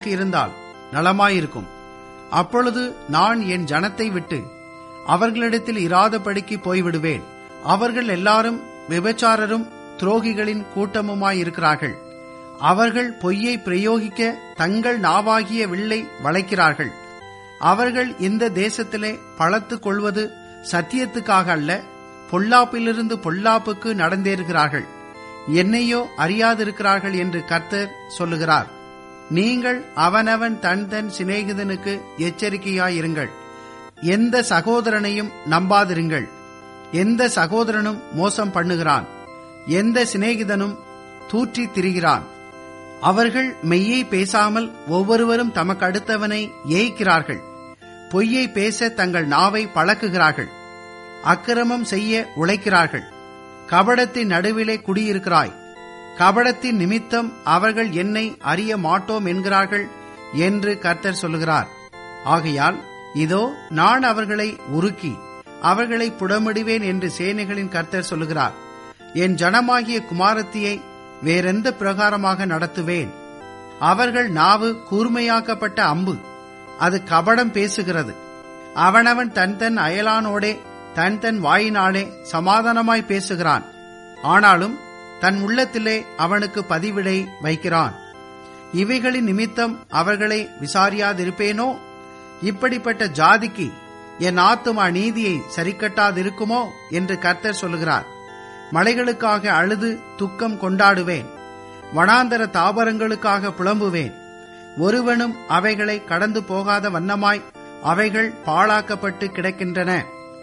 இருந்தால் நலமாயிருக்கும் அப்பொழுது நான் என் ஜனத்தை விட்டு அவர்களிடத்தில் இராதபடிக்கு போய்விடுவேன் அவர்கள் எல்லாரும் விபச்சாரரும் துரோகிகளின் கூட்டமுமாயிருக்கிறார்கள் அவர்கள் பொய்யை பிரயோகிக்க தங்கள் நாவாகிய வில்லை வளைக்கிறார்கள் அவர்கள் இந்த தேசத்திலே பழத்துக் கொள்வது சத்தியத்துக்காக அல்ல பொல்லாப்பிலிருந்து பொல்லாப்புக்கு நடந்தேறுகிறார்கள் என்னையோ அறியாதிருக்கிறார்கள் என்று கர்த்தர் சொல்லுகிறார் நீங்கள் அவனவன் தன் தன் சிநேகிதனுக்கு எச்சரிக்கையாயிருங்கள் எந்த சகோதரனையும் நம்பாதிருங்கள் எந்த சகோதரனும் மோசம் பண்ணுகிறான் எந்த சிநேகிதனும் தூற்றி திரிகிறான் அவர்கள் மெய்யை பேசாமல் ஒவ்வொருவரும் தமக்கு அடுத்தவனை ஏய்க்கிறார்கள் பொய்யை பேச தங்கள் நாவை பழக்குகிறார்கள் அக்கிரமம் செய்ய உழைக்கிறார்கள் கபடத்தின் நடுவிலே குடியிருக்கிறாய் கபடத்தின் நிமித்தம் அவர்கள் என்னை அறிய மாட்டோம் என்கிறார்கள் என்று கர்த்தர் சொல்லுகிறார் ஆகையால் இதோ நான் அவர்களை உருக்கி அவர்களை புடமிடுவேன் என்று சேனைகளின் கர்த்தர் சொல்லுகிறார் என் ஜனமாகிய குமாரத்தியை வேறெந்த பிரகாரமாக நடத்துவேன் அவர்கள் நாவு கூர்மையாக்கப்பட்ட அம்பு அது கபடம் பேசுகிறது அவனவன் தன் தன் அயலானோடே தன் தன் வாயினாலே சமாதானமாய் பேசுகிறான் ஆனாலும் தன் உள்ளத்திலே அவனுக்கு பதிவிடை வைக்கிறான் இவைகளின் நிமித்தம் அவர்களை விசாரியாதிருப்பேனோ இப்படிப்பட்ட ஜாதிக்கு என் ஆத்துமா நீதியை சரிக்கட்டாதிருக்குமோ என்று கர்த்தர் சொல்லுகிறார் மலைகளுக்காக அழுது துக்கம் கொண்டாடுவேன் வனாந்தர தாவரங்களுக்காக புலம்புவேன் ஒருவனும் அவைகளை கடந்து போகாத வண்ணமாய் அவைகள் பாழாக்கப்பட்டு கிடக்கின்றன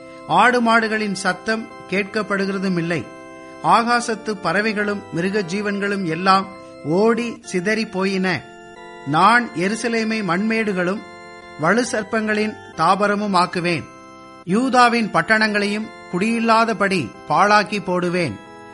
ஆடு மாடுகளின் சத்தம் கேட்கப்படுகிறதும் இல்லை ஆகாசத்து பறவைகளும் மிருக ஜீவன்களும் எல்லாம் ஓடி சிதறி போயின நான் எருசலேமை மண்மேடுகளும் வலு சர்ப்பங்களின் தாபரமும் ஆக்குவேன் யூதாவின் பட்டணங்களையும் குடியில்லாதபடி பாழாக்கி போடுவேன்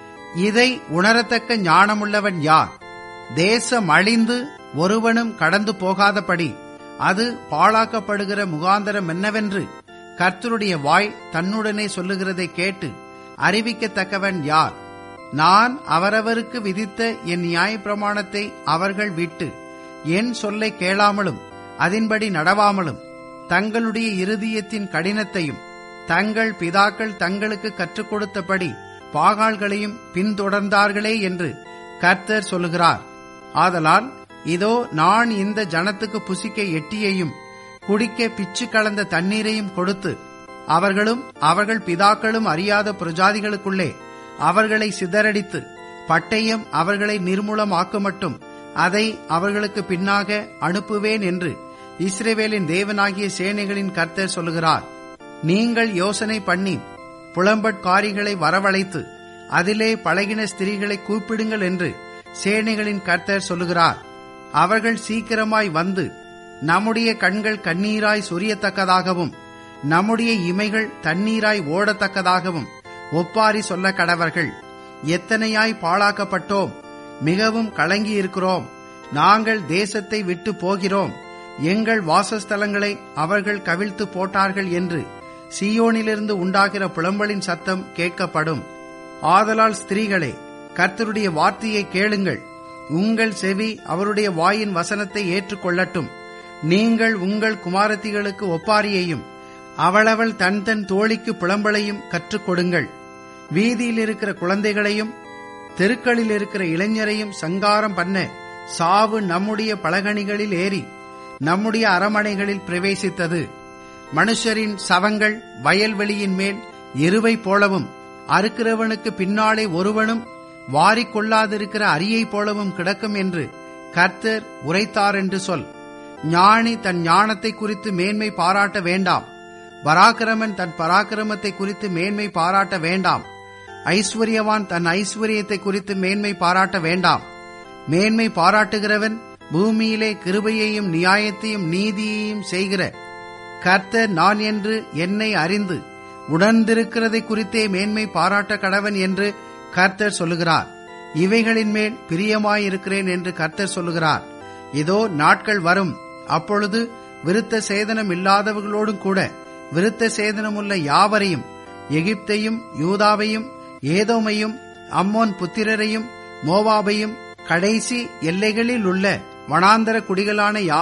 இதை உணரத்தக்க ஞானமுள்ளவன் யார் தேசம் அழிந்து ஒருவனும் கடந்து போகாதபடி அது பாழாக்கப்படுகிற முகாந்தரம் என்னவென்று கர்த்தருடைய வாய் தன்னுடனே சொல்லுகிறதை கேட்டு அறிவிக்கத்தக்கவன் யார் நான் அவரவருக்கு விதித்த என் நியாயப்பிரமாணத்தை அவர்கள் விட்டு என் சொல்லை கேளாமலும் அதன்படி நடவாமலும் தங்களுடைய இருதயத்தின் கடினத்தையும் தங்கள் பிதாக்கள் தங்களுக்கு கற்றுக் கொடுத்தபடி பாகால்களையும் பின்தொடர்ந்தார்களே என்று கர்த்தர் சொல்லுகிறார் ஆதலால் இதோ நான் இந்த ஜனத்துக்கு புசிக்க எட்டியையும் குடிக்க பிச்சு கலந்த தண்ணீரையும் கொடுத்து அவர்களும் அவர்கள் பிதாக்களும் அறியாத பிரஜாதிகளுக்குள்ளே அவர்களை சிதறடித்து பட்டயம் அவர்களை நிர்மூலமாக்குமட்டும் அதை அவர்களுக்கு பின்னாக அனுப்புவேன் என்று இஸ்ரேவேலின் தேவனாகிய சேனைகளின் கர்த்தர் சொல்லுகிறார் நீங்கள் யோசனை பண்ணி புலம்பட்காரிகளை வரவழைத்து அதிலே பழகின ஸ்திரீகளை கூப்பிடுங்கள் என்று சேனைகளின் கர்த்தர் சொல்லுகிறார் அவர்கள் சீக்கிரமாய் வந்து நம்முடைய கண்கள் கண்ணீராய் சொரியத்தக்கதாகவும் நம்முடைய இமைகள் தண்ணீராய் ஓடத்தக்கதாகவும் ஒப்பாரி சொல்ல கடவர்கள் எத்தனையாய் பாழாக்கப்பட்டோம் மிகவும் கலங்கி இருக்கிறோம் நாங்கள் தேசத்தை விட்டு போகிறோம் எங்கள் வாசஸ்தலங்களை அவர்கள் கவிழ்த்து போட்டார்கள் என்று சியோனிலிருந்து உண்டாகிற புலம்பலின் சத்தம் கேட்கப்படும் ஆதலால் ஸ்திரீகளே கர்த்தருடைய வார்த்தையை கேளுங்கள் உங்கள் செவி அவருடைய வாயின் வசனத்தை ஏற்றுக்கொள்ளட்டும் நீங்கள் உங்கள் குமாரத்திகளுக்கு ஒப்பாரியையும் அவளவள் தன் தன் தோழிக்கு புலம்பலையும் கற்றுக் கொடுங்கள் வீதியில் இருக்கிற குழந்தைகளையும் தெருக்களில் இருக்கிற இளைஞரையும் சங்காரம் பண்ண சாவு நம்முடைய பலகணிகளில் ஏறி நம்முடைய அரமனைகளில் பிரவேசித்தது மனுஷரின் சவங்கள் வயல்வெளியின் மேல் எருவை போலவும் அறுக்கிறவனுக்கு பின்னாலே ஒருவனும் வாரிக்கொள்ளாதிருக்கிற அரியை போலவும் கிடக்கும் என்று கர்த்தர் உரைத்தார் என்று சொல் ஞானி தன் ஞானத்தை குறித்து மேன்மை பாராட்ட வேண்டாம் பராக்கிரமன் தன் பராக்கிரமத்தை குறித்து மேன்மை பாராட்ட வேண்டாம் ஐஸ்வர்யவான் தன் ஐஸ்வர்யத்தை குறித்து மேன்மை பாராட்ட வேண்டாம் மேன்மை பாராட்டுகிறவன் பூமியிலே கிருபையையும் நியாயத்தையும் நீதியையும் செய்கிற கர்த்தர் நான் என்று என்னை அறிந்து உணர்ந்திருக்கிறதை குறித்தே மேன்மை பாராட்ட கடவன் என்று கர்த்தர் சொல்லுகிறார் இவைகளின் மேல் பிரியமாயிருக்கிறேன் என்று கர்த்தர் சொல்லுகிறார் இதோ நாட்கள் வரும் அப்பொழுது விருத்த சேதனம் இல்லாதவர்களோடும் கூட விருத்த சேதனமுள்ள யாவரையும் எகிப்தையும் யூதாவையும் ஏதோமையும் அம்மோன் புத்திரரையும் மோவாபையும் கடைசி எல்லைகளில் உள்ள வனாந்தர குடிகளான